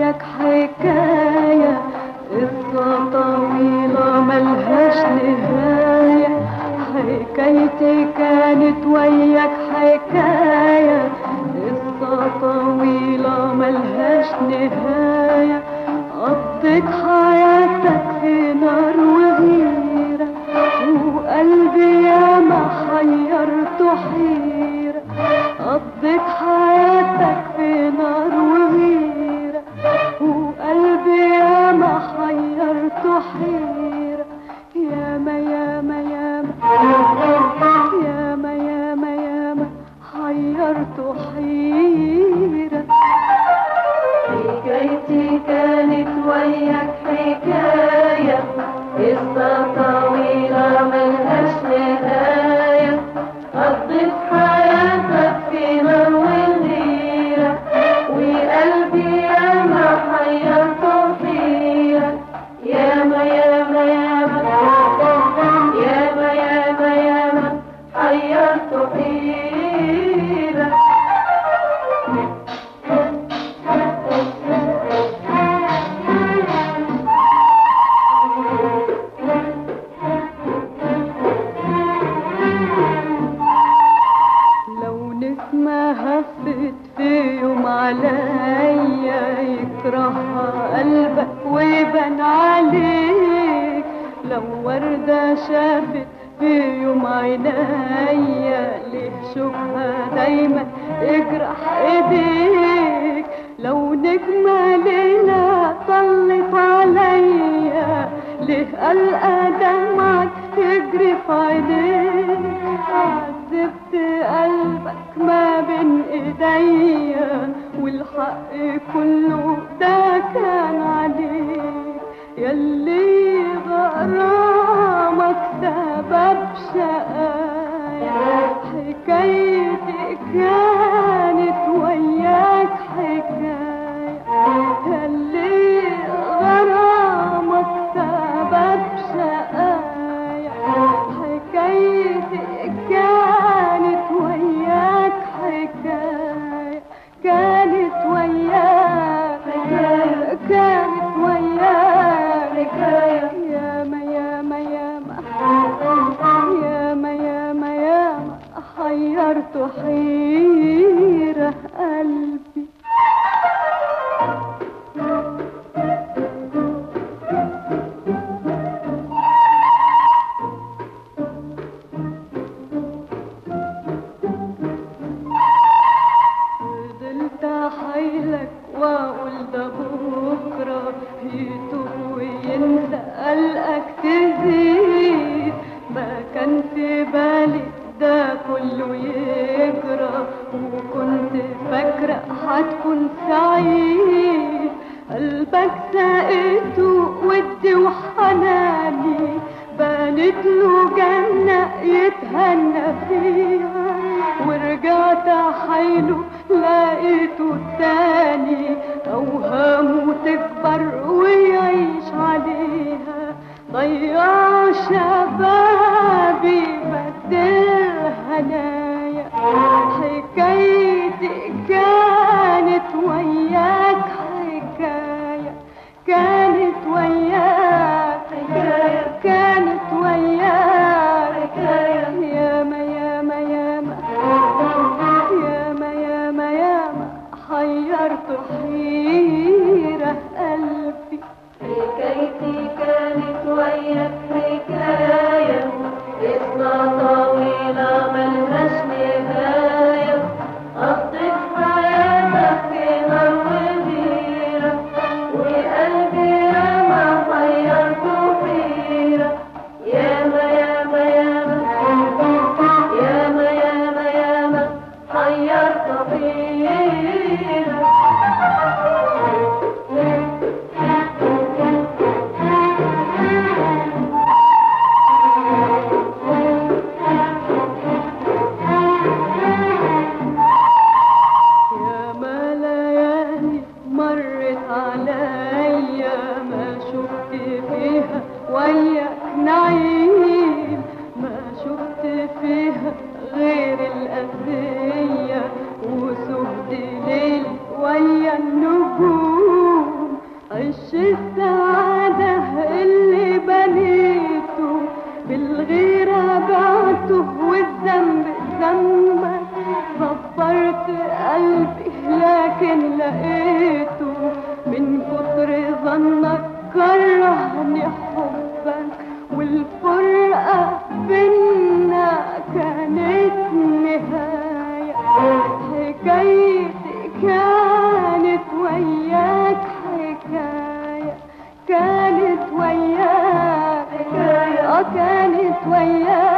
وياك حكاية قصة طويلة ملهاش نهاية حكايتي كانت وياك حكاية قصة طويلة ملهاش نهاية قضيت حياتك في نار وغيرة وقلبي ياما حيرته حيرة قضيت حياتك في نار وغيرة وقلبي ياما حيرته حيرة ياما ياما ياما ياما ياما ياما حيرته حيرة حكايتي كانت وياك حكاية قصة طويلة ملهاش نهاية قضيت حياتك في نار وغيرة وقلبي ياما حيرته حيرة ياما ياما ياما ياما ياما ياما حيرته حيرة لو نسمة هفت في يوم عليا يكرهها قلبك ويبان عليك لو وردة شافت في يوم عينيا ليه شوفها دايما اجرح ايديك لو نجمة ليلة طلت عليا ليه قلقة دمعك تجري في عينيك عذبت قلبك ما بين ايديا والحق كله ده كان عليك يلي غرامك سبب شقايا حكايتي كانت وياك حكاية يلي غرامك سبب شقايا حكايتي كانت وياك حكاية كانت وياك حكاية كانت وياك حكاية ياما ياما ياما ياما ياما ياما حيرت حيرة قلبي فضلت احايلك واقول ده بكره يتوب وينسى قلقك تزيد ما كان في بالي ده كله يجرى وكنت فاكرة هتكون سعيد قلبك سقيته ودي وحناني بنت له جنة يتهنى فيها ورجعت حيله لقيته تاني أوهامه تكبر ويعيش عليها ضيع شبابي بدل هنايا حكايتي كانت وياك حكاية كانت وياك حكاية كانت وياك حكاية ياما ياما ياما ياما ياما ياما حيرت حيرة قلبي كانت وياك